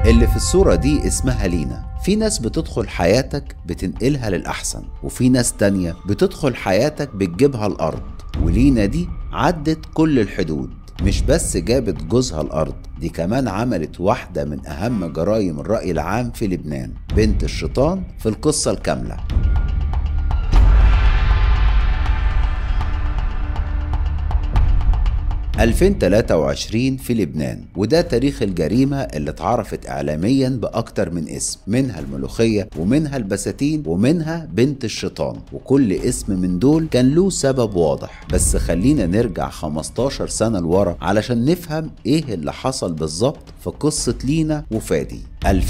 اللي في الصورة دي اسمها لينا في ناس بتدخل حياتك بتنقلها للأحسن وفي ناس تانية بتدخل حياتك بتجيبها الأرض ولينا دي عدت كل الحدود مش بس جابت جوزها الأرض دي كمان عملت واحدة من أهم جرائم الرأي العام في لبنان بنت الشيطان في القصة الكاملة – 2023 في لبنان وده تاريخ الجريمة اللي اتعرفت إعلاميا بأكتر من اسم منها الملوخية ومنها البساتين ومنها بنت الشيطان وكل اسم من دول كان له سبب واضح بس خلينا نرجع 15 سنة لورا علشان نفهم ايه اللي حصل بالظبط في قصة لينا وفادي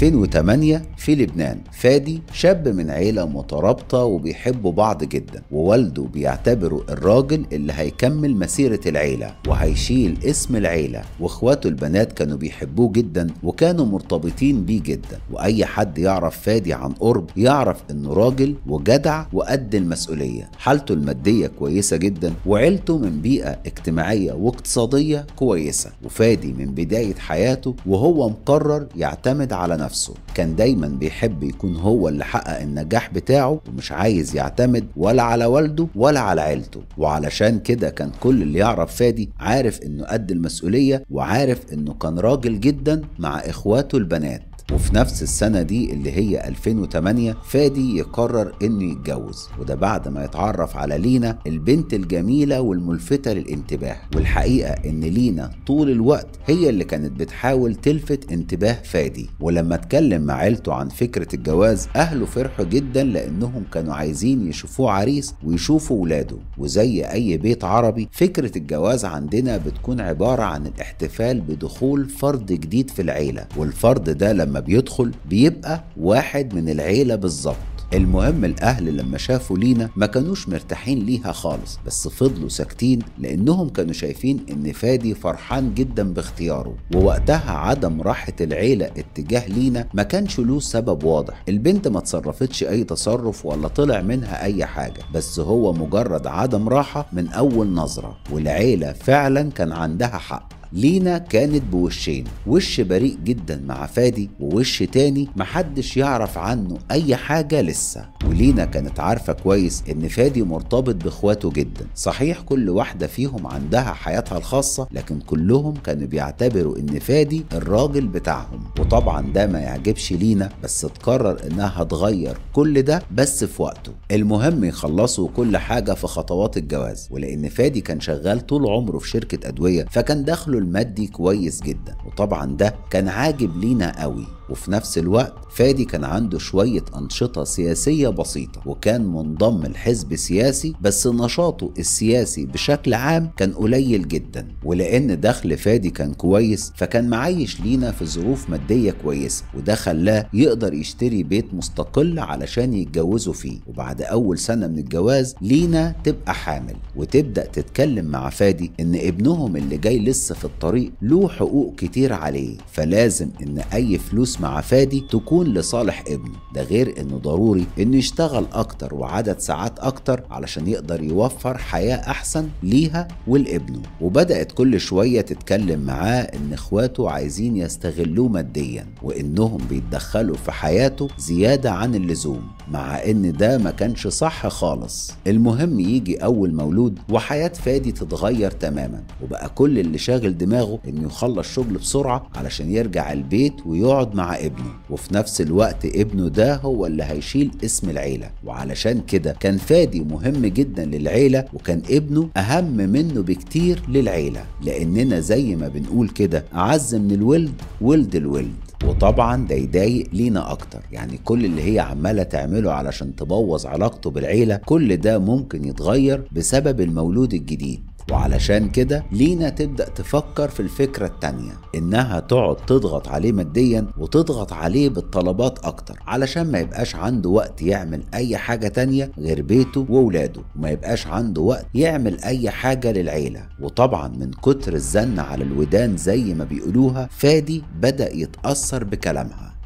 2008 في لبنان فادي شاب من عيلة مترابطة وبيحبوا بعض جدا ووالده بيعتبره الراجل اللي هيكمل مسيرة العيلة وهيشيل اسم العيلة واخواته البنات كانوا بيحبوه جدا وكانوا مرتبطين بيه جدا واي حد يعرف فادي عن قرب يعرف انه راجل وجدع وقد المسؤولية حالته المادية كويسة جدا وعيلته من بيئة اجتماعية واقتصادية كويسة وفادي من بداية حياته وهو مقرر يعتمد على نفسه كان دايما بيحب يكون هو اللي حقق النجاح بتاعه ومش عايز يعتمد ولا على والده ولا على عيلته وعلشان كده كان كل اللي يعرف فادي عارف انه قد المسؤولية وعارف انه كان راجل جدا مع اخواته البنات وفي نفس السنة دي اللي هي 2008 فادي يقرر انه يتجوز وده بعد ما يتعرف على لينا البنت الجميلة والملفتة للانتباه والحقيقة ان لينا طول الوقت هي اللي كانت بتحاول تلفت انتباه فادي ولما اتكلم مع عيلته عن فكرة الجواز اهله فرحوا جدا لانهم كانوا عايزين يشوفوه عريس ويشوفوا ولاده وزي اي بيت عربي فكرة الجواز عندنا بتكون عبارة عن الاحتفال بدخول فرد جديد في العيلة والفرد ده لما بيدخل بيبقى واحد من العيلة بالظبط المهم الاهل لما شافوا لينا ما كانوش مرتاحين ليها خالص بس فضلوا ساكتين لانهم كانوا شايفين ان فادي فرحان جدا باختياره ووقتها عدم راحة العيلة اتجاه لينا ما كانش له سبب واضح البنت ما تصرفتش اي تصرف ولا طلع منها اي حاجة بس هو مجرد عدم راحة من اول نظرة والعيلة فعلا كان عندها حق لينا كانت بوشين وش بريء جدا مع فادي ووش تاني محدش يعرف عنه اي حاجة لسه ولينا كانت عارفة كويس ان فادي مرتبط باخواته جدا صحيح كل واحدة فيهم عندها حياتها الخاصة لكن كلهم كانوا بيعتبروا ان فادي الراجل بتاعهم وطبعا ده ما يعجبش لينا بس تقرر انها هتغير كل ده بس في وقته المهم يخلصوا كل حاجة في خطوات الجواز ولان فادي كان شغال طول عمره في شركة ادوية فكان دخله المادي كويس جدا وطبعا ده كان عاجب لينا قوي وفي نفس الوقت فادي كان عنده شوية أنشطة سياسية بسيطة وكان منضم لحزب سياسي بس نشاطه السياسي بشكل عام كان قليل جدا ولأن دخل فادي كان كويس فكان معيش لينا في ظروف مادية كويسة وده خلاه يقدر يشتري بيت مستقل علشان يتجوزوا فيه وبعد أول سنة من الجواز لينا تبقى حامل وتبدأ تتكلم مع فادي إن ابنهم اللي جاي لسه في الطريق له حقوق كتير عليه فلازم إن أي فلوس مع فادي تكون لصالح ابنه ده غير انه ضروري انه يشتغل اكتر وعدد ساعات اكتر علشان يقدر يوفر حياة احسن ليها ولابنه وبدأت كل شوية تتكلم معاه ان اخواته عايزين يستغلوه ماديا وانهم بيتدخلوا في حياته زيادة عن اللزوم مع ان ده ما كانش صح خالص المهم يجي اول مولود وحياة فادي تتغير تماما وبقى كل اللي شاغل دماغه انه يخلص شغل بسرعة علشان يرجع البيت ويقعد مع ابنه وفي نفس الوقت ابنه ده هو اللي هيشيل اسم العيلة وعلشان كده كان فادي مهم جدا للعيلة وكان ابنه أهم منه بكتير للعيلة لأننا زي ما بنقول كده أعز من الولد ولد الولد وطبعا ده يضايق لينا اكتر يعني كل اللي هي عماله تعمله علشان تبوظ علاقته بالعيله كل ده ممكن يتغير بسبب المولود الجديد وعلشان كده لينا تبدأ تفكر في الفكرة التانية إنها تقعد تضغط عليه ماديا وتضغط عليه بالطلبات أكتر علشان ما يبقاش عنده وقت يعمل أي حاجة تانية غير بيته وولاده وما يبقاش عنده وقت يعمل أي حاجة للعيلة وطبعا من كتر الزن على الودان زي ما بيقولوها فادي بدأ يتأثر بكلامها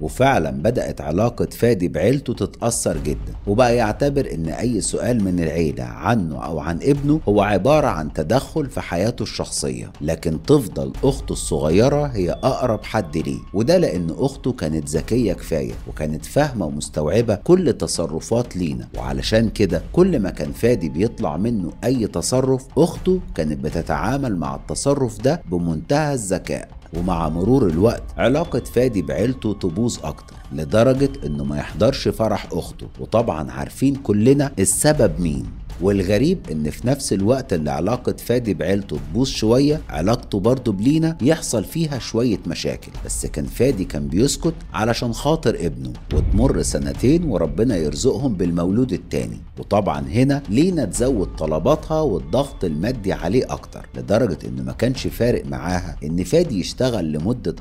وفعلا بدأت علاقة فادي بعيلته تتأثر جدا وبقى يعتبر ان اي سؤال من العيلة عنه او عن ابنه هو عبارة عن تدخل في حياته الشخصية لكن تفضل اخته الصغيرة هي اقرب حد ليه وده لان اخته كانت ذكية كفاية وكانت فاهمة ومستوعبة كل تصرفات لينا وعلشان كده كل ما كان فادي بيطلع منه اي تصرف اخته كانت بتتعامل مع التصرف ده بمنتهى الذكاء ومع مرور الوقت علاقة فادي بعيلته تبوظ أكتر لدرجة إنه ما يحضرش فرح أخته وطبعا عارفين كلنا السبب مين والغريب ان في نفس الوقت اللي علاقة فادي بعيلته تبوظ شوية علاقته برضه بلينا يحصل فيها شوية مشاكل بس كان فادي كان بيسكت علشان خاطر ابنه وتمر سنتين وربنا يرزقهم بالمولود التاني وطبعا هنا لينا تزود طلباتها والضغط المادي عليه اكتر لدرجة انه ما كانش فارق معاها ان فادي يشتغل لمدة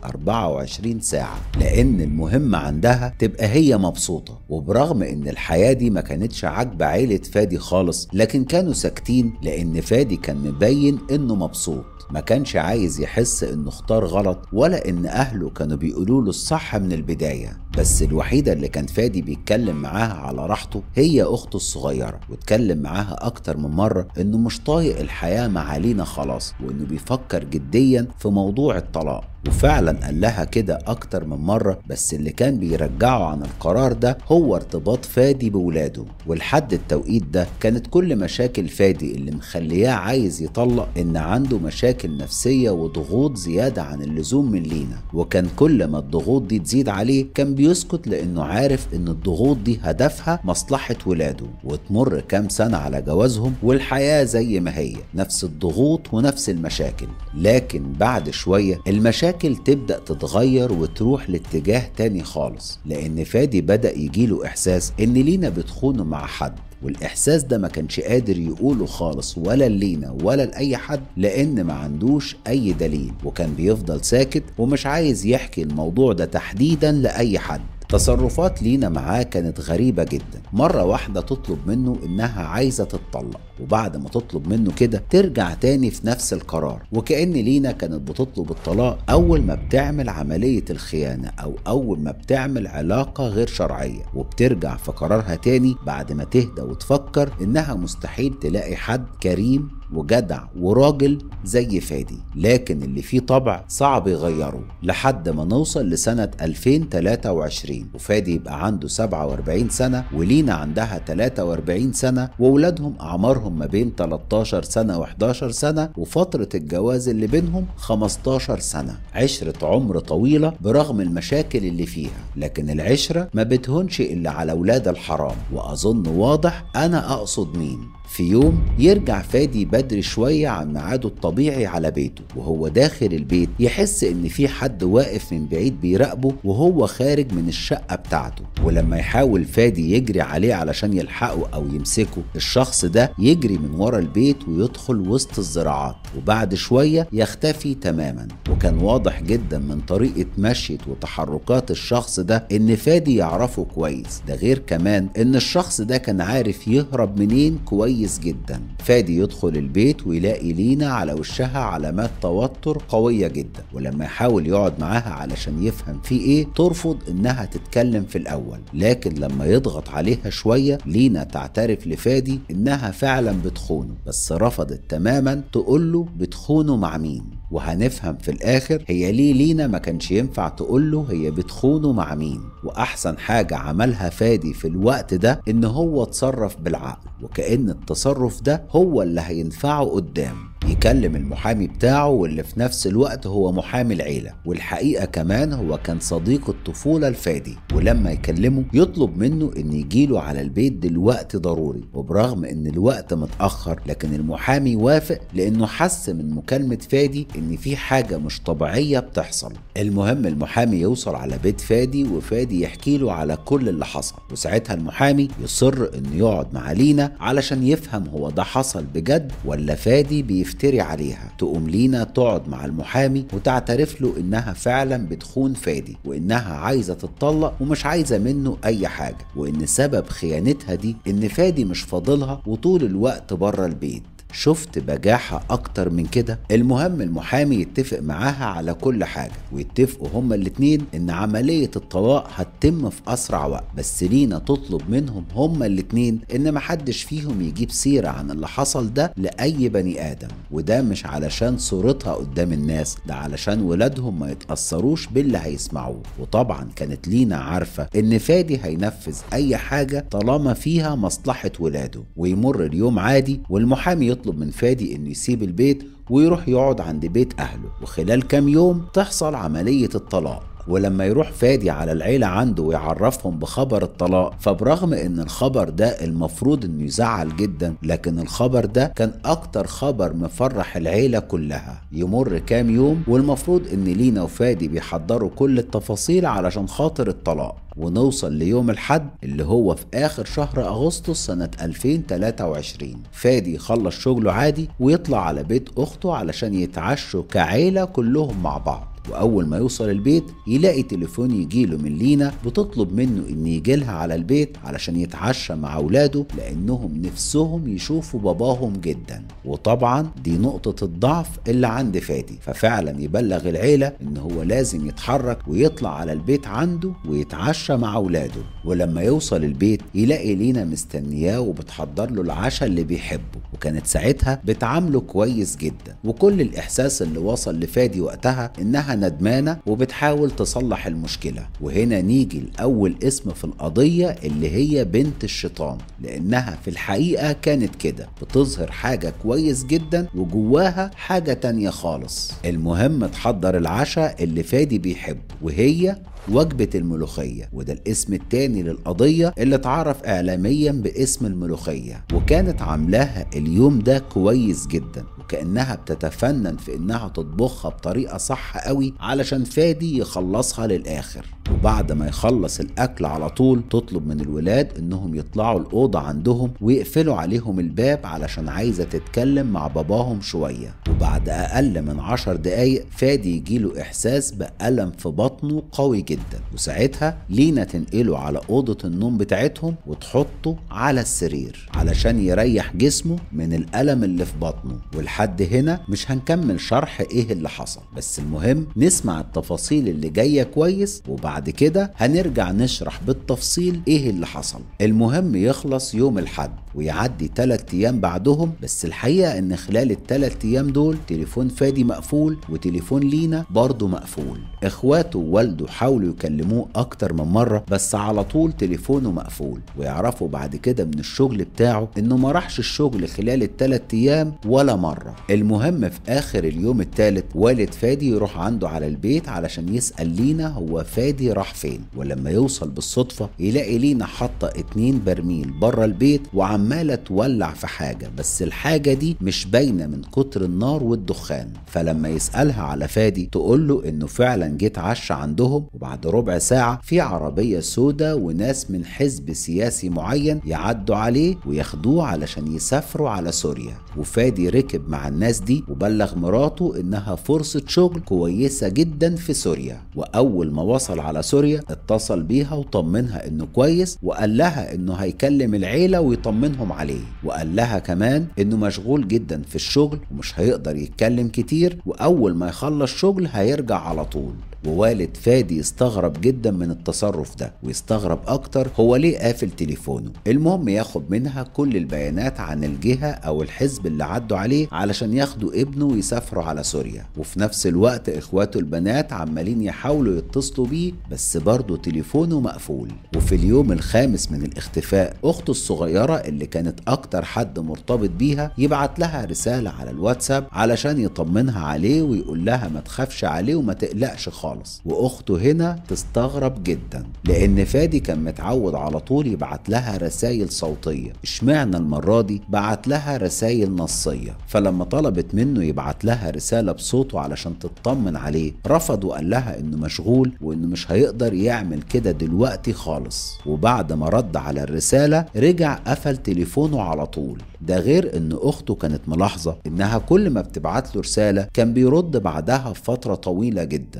24 ساعة لان المهم عندها تبقى هي مبسوطة وبرغم ان الحياة دي ما كانتش عاجبة عيلة فادي خالص لكن كانوا ساكتين لان فادي كان مبين انه مبسوط ما كانش عايز يحس انه اختار غلط ولا ان اهله كانوا بيقولوا له الصح من البدايه بس الوحيده اللي كان فادي بيتكلم معاها على راحته هي اخته الصغيره واتكلم معاها اكتر من مره انه مش طايق الحياه مع لينا خلاص وانه بيفكر جديا في موضوع الطلاق وفعلا قال لها كده اكتر من مرة بس اللي كان بيرجعه عن القرار ده هو ارتباط فادي بولاده ولحد التوقيت ده كانت كل مشاكل فادي اللي مخلياه عايز يطلق ان عنده مشاكل نفسية وضغوط زيادة عن اللزوم من لينا وكان كل ما الضغوط دي تزيد عليه كان بيسكت لانه عارف ان الضغوط دي هدفها مصلحة ولاده وتمر كام سنة على جوازهم والحياة زي ما هي نفس الضغوط ونفس المشاكل لكن بعد شوية المشاكل المشاكل تبدأ تتغير وتروح لاتجاه تاني خالص لأن فادي بدأ يجيله إحساس إن لينا بتخونه مع حد والإحساس ده ما كانش قادر يقوله خالص ولا لينا ولا لأي حد لأن ما عندوش أي دليل وكان بيفضل ساكت ومش عايز يحكي الموضوع ده تحديدا لأي حد تصرفات لينا معاه كانت غريبة جدا مرة واحدة تطلب منه إنها عايزة تتطلق وبعد ما تطلب منه كده ترجع تاني في نفس القرار وكأن لينا كانت بتطلب الطلاق أول ما بتعمل عملية الخيانة أو أول ما بتعمل علاقة غير شرعية وبترجع في قرارها تاني بعد ما تهدى وتفكر إنها مستحيل تلاقي حد كريم وجدع وراجل زي فادي لكن اللي فيه طبع صعب يغيره لحد ما نوصل لسنة 2023 وفادي يبقى عنده 47 سنة ولينا عندها 43 سنة وولادهم أعمارهم ما بين 13 سنة و11 سنة وفترة الجواز اللي بينهم 15 سنة عشرة عمر طويلة برغم المشاكل اللي فيها لكن العشرة ما بتهونش إلا على ولاد الحرام وأظن واضح أنا أقصد مين في يوم يرجع فادي بدري شوية عن ميعاده الطبيعي على بيته وهو داخل البيت يحس ان في حد واقف من بعيد بيراقبه وهو خارج من الشقة بتاعته ولما يحاول فادي يجري عليه علشان يلحقه او يمسكه الشخص ده يجري من ورا البيت ويدخل وسط الزراعات وبعد شوية يختفي تماما وكان واضح جدا من طريقة مشية وتحركات الشخص ده ان فادي يعرفه كويس ده غير كمان ان الشخص ده كان عارف يهرب منين كويس كويس جدا فادي يدخل البيت ويلاقي لينا على وشها علامات توتر قوية جدا ولما يحاول يقعد معاها علشان يفهم في ايه ترفض انها تتكلم في الاول لكن لما يضغط عليها شوية لينا تعترف لفادي انها فعلا بتخونه بس رفضت تماما تقوله بتخونه مع مين وهنفهم في الاخر هي ليه لينا ما كانش ينفع تقوله هي بتخونه مع مين واحسن حاجة عملها فادي في الوقت ده ان هو اتصرف بالعقل وكأن التصرف ده هو اللي هينفعه قدام يكلم المحامي بتاعه واللي في نفس الوقت هو محامي العيلة والحقيقة كمان هو كان صديق الطفولة الفادي ولما يكلمه يطلب منه ان يجيله على البيت دلوقتي ضروري وبرغم ان الوقت متأخر لكن المحامي وافق لانه حس من مكالمة فادي ان في حاجة مش طبيعية بتحصل المهم المحامي يوصل على بيت فادي وفادي يحكي له على كل اللي حصل وساعتها المحامي يصر انه يقعد مع لينا علشان يفهم هو ده حصل بجد ولا فادي بيفتري عليها تقوم لينا تقعد مع المحامي وتعترف له انها فعلا بتخون فادي وانها عايزة تتطلق ومش عايزة منه اي حاجة وان سبب خيانتها دي ان فادي مش فاضلها وطول الوقت بره البيت شفت بجاحة أكتر من كده المهم المحامي يتفق معاها على كل حاجة ويتفقوا هما الاتنين إن عملية الطلاق هتتم في أسرع وقت بس لينا تطلب منهم هما الاتنين إن محدش فيهم يجيب سيرة عن اللي حصل ده لأي بني آدم وده مش علشان صورتها قدام الناس ده علشان ولادهم ما يتأثروش باللي هيسمعوه وطبعا كانت لينا عارفة إن فادي هينفذ أي حاجة طالما فيها مصلحة ولاده ويمر اليوم عادي والمحامي يطلب من فادي إنه يسيب البيت ويروح يقعد عند بيت أهله وخلال كام يوم تحصل عملية الطلاق ولما يروح فادي على العيلة عنده ويعرفهم بخبر الطلاق فبرغم ان الخبر ده المفروض انه يزعل جدا لكن الخبر ده كان اكتر خبر مفرح العيلة كلها يمر كام يوم والمفروض ان لينا وفادي بيحضروا كل التفاصيل علشان خاطر الطلاق ونوصل ليوم الحد اللي هو في اخر شهر اغسطس سنة 2023 فادي يخلص شغله عادي ويطلع على بيت اخته علشان يتعشوا كعيلة كلهم مع بعض واول ما يوصل البيت يلاقي تليفون يجيله من لينا بتطلب منه ان يجيلها على البيت علشان يتعشى مع اولاده لانهم نفسهم يشوفوا باباهم جدا وطبعا دي نقطة الضعف اللي عند فادي ففعلا يبلغ العيلة ان هو لازم يتحرك ويطلع على البيت عنده ويتعشى مع اولاده ولما يوصل البيت يلاقي لينا مستنياه وبتحضر له العشاء اللي بيحبه وكانت ساعتها بتعامله كويس جدا وكل الاحساس اللي وصل لفادي وقتها انها ندمانة وبتحاول تصلح المشكلة وهنا نيجي لأول اسم في القضية اللي هي بنت الشيطان لأنها في الحقيقة كانت كده بتظهر حاجة كويس جدا وجواها حاجة تانية خالص المهم تحضر العشاء اللي فادي بيحبه وهي وجبة الملوخية وده الاسم التاني للقضية اللي اتعرف إعلاميا باسم الملوخية وكانت عاملاها اليوم ده كويس جدا وكأنها بتتفنن في إنها تطبخها بطريقة صح قوي علشان فادي يخلصها للآخر وبعد ما يخلص الأكل على طول تطلب من الولاد إنهم يطلعوا الأوضة عندهم ويقفلوا عليهم الباب علشان عايزة تتكلم مع باباهم شوية وبعد أقل من عشر دقايق فادي يجيله إحساس بألم في بطنه قوي جدا وساعتها لينا تنقله على أوضة النوم بتاعتهم وتحطه على السرير علشان يريح جسمه من الألم اللي في بطنه ولحد هنا مش هنكمل شرح إيه اللي حصل بس المهم نسمع التفاصيل اللي جاية كويس وبعد كده هنرجع نشرح بالتفصيل إيه اللي حصل المهم يخلص يوم الحد ويعدي تلات أيام بعدهم بس الحقيقة إن خلال التلات أيام دول تليفون فادي مقفول وتليفون لينا برضه مقفول إخواته ووالده حاولوا يكلموه أكتر من مرة بس على طول تليفونه مقفول ويعرفوا بعد كده من الشغل بتاعه إنه ما راحش الشغل خلال التلات أيام ولا مرة المهم في آخر اليوم التالت والد فادي يروح عنده على البيت علشان يسأل لينا هو فادي راح فين ولما يوصل بالصدفة يلاقي لينا حاطة اتنين برميل بره البيت وعمالة تولع في حاجة بس الحاجة دي مش باينة من كتر النار والدخان فلما يسألها على فادي تقول له إنه فعلا جيت عشى عندهم وبعد ربع ساعة في عربية سودة وناس من حزب سياسي معين يعدوا عليه وياخدوه علشان يسافروا على سوريا وفادي ركب مع الناس دي وبلغ مراته إنها فرصة شغل كويسة جدا في سوريا وأول ما وصل على سوريا اتصل بيها وطمنها إنه كويس وقال لها إنه هيكلم العيلة ويطمنهم عليه وقال لها كمان إنه مشغول جدا في الشغل ومش هيقدر يتكلم كتير وأول ما يخلص شغل هيرجع على طول ووالد فادي استغرب جدا من التصرف ده ويستغرب اكتر هو ليه قافل تليفونه المهم ياخد منها كل البيانات عن الجهة او الحزب اللي عدوا عليه علشان ياخدوا ابنه ويسافروا على سوريا وفي نفس الوقت اخواته البنات عمالين يحاولوا يتصلوا بيه بس برضه تليفونه مقفول وفي اليوم الخامس من الاختفاء اخته الصغيرة اللي كانت اكتر حد مرتبط بيها يبعت لها رسالة على الواتساب علشان يطمنها عليه ويقول لها ما تخافش عليه وما تقلقش خالص خالص واخته هنا تستغرب جدا لان فادي كان متعود على طول يبعت لها رسائل صوتيه اشمعنى المره دي بعت لها رسائل نصيه فلما طلبت منه يبعت لها رساله بصوته علشان تطمن عليه رفض وقال لها انه مشغول وانه مش هيقدر يعمل كده دلوقتي خالص وبعد ما رد على الرساله رجع قفل تليفونه على طول ده غير ان اخته كانت ملاحظه انها كل ما بتبعت له رساله كان بيرد بعدها بفتره طويله جدا واول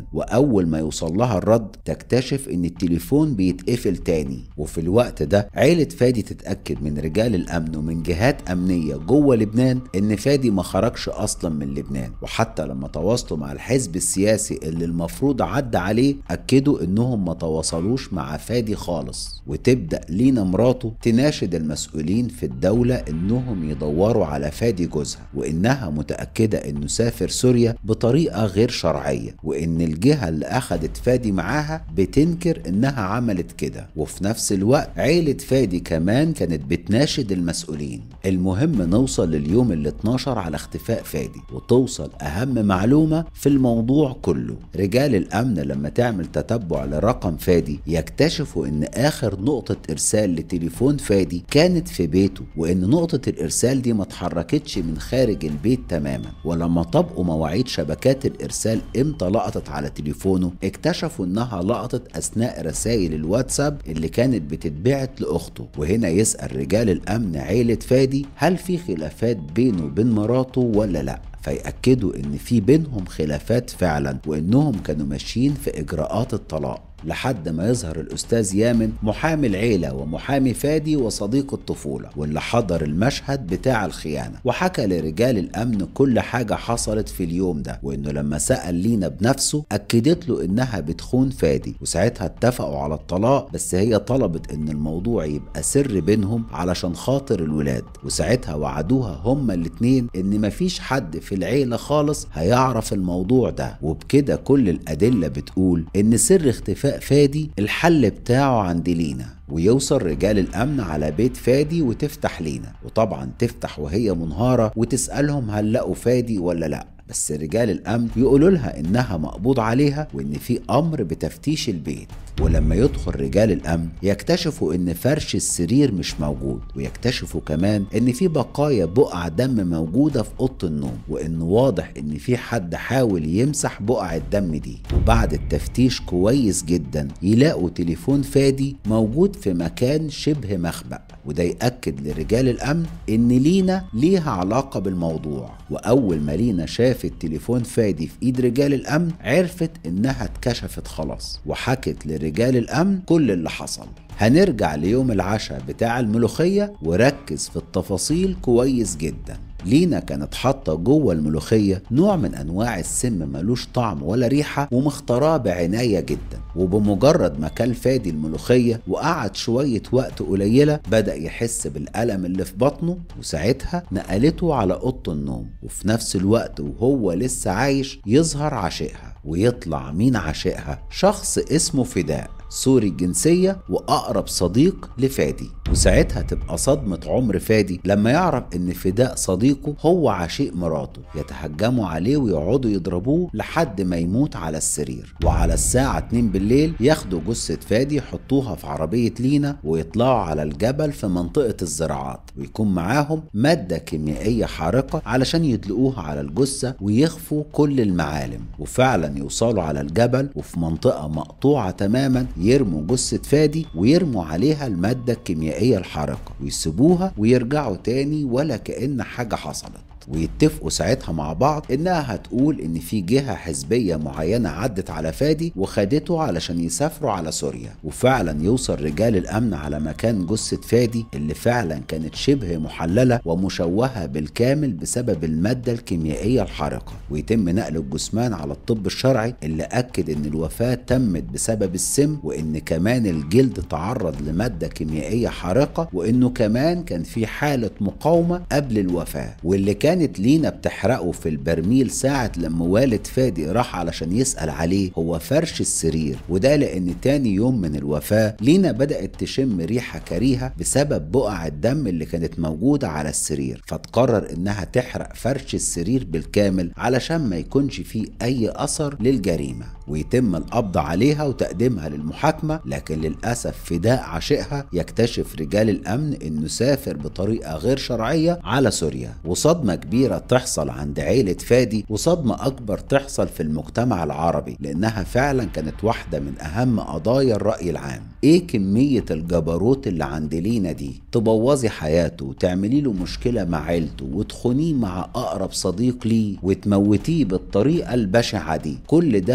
وأول ما يوصل لها الرد تكتشف إن التليفون بيتقفل تاني وفي الوقت ده عيلة فادي تتأكد من رجال الأمن ومن جهات أمنية جوه لبنان إن فادي ما خرجش أصلا من لبنان وحتى لما تواصلوا مع الحزب السياسي اللي المفروض عدى عليه أكدوا إنهم ما تواصلوش مع فادي خالص وتبدأ لينا مراته تناشد المسؤولين في الدولة إنهم يدوروا على فادي جوزها وإنها متأكدة إنه سافر سوريا بطريقة غير شرعية وإن الجهة اللي أخدت فادي معاها بتنكر إنها عملت كده وفي نفس الوقت عيلة فادي كمان كانت بتناشد المسؤولين المهم نوصل لليوم ال 12 على اختفاء فادي وتوصل أهم معلومة في الموضوع كله رجال الأمن لما تعمل تتبع لرقم فادي يكتشفوا إن آخر نقطة إرسال لتليفون فادي كانت في بيته وإن نقطة الإرسال دي ما اتحركتش من خارج البيت تماما ولما طبقوا مواعيد شبكات الإرسال إمتى لقطت على تليفونه اكتشفوا إنها لقطت أثناء رسائل الواتساب اللي كانت بتتبعت لأخته وهنا يسأل رجال الأمن عيلة فادي هل في خلافات بينه وبين مراته ولا لأ فيأكدوا إن في بينهم خلافات فعلا وإنهم كانوا ماشيين في إجراءات الطلاق لحد ما يظهر الأستاذ يامن محامي العيلة ومحامي فادي وصديق الطفولة واللي حضر المشهد بتاع الخيانة وحكى لرجال الأمن كل حاجة حصلت في اليوم ده وإنه لما سأل لينا بنفسه أكدت له إنها بتخون فادي وساعتها اتفقوا على الطلاق بس هي طلبت إن الموضوع يبقى سر بينهم علشان خاطر الولاد وساعتها وعدوها هما الاتنين إن مفيش حد في العيلة خالص هيعرف الموضوع ده وبكده كل الأدلة بتقول إن سر اختفاء فادي الحل بتاعه عند لينا ويوصل رجال الأمن على بيت فادي وتفتح لينا وطبعا تفتح وهي منهارة وتسألهم هل لقوا فادي ولا لأ بس رجال الأمن يقولوا لها إنها مقبوض عليها وإن في أمر بتفتيش البيت ولما يدخل رجال الأمن يكتشفوا إن فرش السرير مش موجود ويكتشفوا كمان إن في بقايا بقع دم موجودة في أوضة النوم وإن واضح إن في حد حاول يمسح بقع الدم دي وبعد التفتيش كويس جدا يلاقوا تليفون فادي موجود في مكان شبه مخبأ وده يأكد لرجال الأمن إن لينا ليها علاقة بالموضوع وأول ما لينا شافت تليفون فادي في إيد رجال الأمن عرفت إنها اتكشفت خلاص وحكت لرجال الأمن كل اللي حصل هنرجع ليوم العشاء بتاع الملوخية وركز في التفاصيل كويس جدا لينا كانت حاطة جوه الملوخية نوع من أنواع السم ملوش طعم ولا ريحة ومختاراه بعناية جدا وبمجرد ما كل فادي الملوخية وقعد شوية وقت قليلة بدأ يحس بالألم اللي في بطنه وساعتها نقلته على أوضة النوم وفي نفس الوقت وهو لسه عايش يظهر عشقها ويطلع مين عشقها شخص اسمه فداء سوري الجنسية وأقرب صديق لفادي وساعتها تبقى صدمة عمر فادي لما يعرف إن فداء صديقه هو عشيق مراته يتهجموا عليه ويقعدوا يضربوه لحد ما يموت على السرير وعلى الساعة 2 بالليل ياخدوا جثة فادي يحطوها في عربية لينا ويطلعوا على الجبل في منطقة الزراعات ويكون معاهم مادة كيميائية حارقة علشان يدلقوها على الجثة ويخفوا كل المعالم وفعلا يوصلوا على الجبل وفي منطقة مقطوعة تماما يرموا جثة فادي ويرموا عليها المادة الكيميائية الحارقة ويسيبوها ويرجعوا تاني ولا كأن حاجة حصلت ويتفقوا ساعتها مع بعض انها هتقول ان في جهة حزبية معينة عدت على فادي وخدته علشان يسافروا على سوريا وفعلا يوصل رجال الامن على مكان جثة فادي اللي فعلا كانت شبه محللة ومشوهة بالكامل بسبب المادة الكيميائية الحارقة ويتم نقل الجثمان على الطب الشرعي اللي اكد ان الوفاة تمت بسبب السم وان كمان الجلد تعرض لمادة كيميائية حارقة وانه كمان كان في حالة مقاومة قبل الوفاة واللي كان كانت لينا بتحرقه في البرميل ساعة لما والد فادي راح علشان يسأل عليه هو فرش السرير وده لأن تاني يوم من الوفاة لينا بدأت تشم ريحة كريهة بسبب بقع الدم اللي كانت موجودة على السرير فتقرر إنها تحرق فرش السرير بالكامل علشان ما يكونش فيه أي أثر للجريمة ويتم القبض عليها وتقديمها للمحاكمة لكن للأسف فداء عشقها يكتشف رجال الأمن إنه سافر بطريقة غير شرعية على سوريا وصدمة كبيرة تحصل عند عيلة فادي وصدمة أكبر تحصل في المجتمع العربي لأنها فعلا كانت واحدة من أهم قضايا الرأي العام إيه كمية الجبروت اللي عند لينا دي تبوظي حياته وتعملي له مشكلة مع عيلته وتخونيه مع أقرب صديق ليه وتموتيه بالطريقة البشعة دي كل ده علشان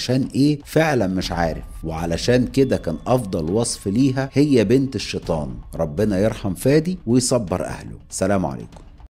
علشان ايه فعلا مش عارف وعلشان كده كان افضل وصف ليها هي بنت الشيطان ربنا يرحم فادي ويصبر اهله سلام عليكم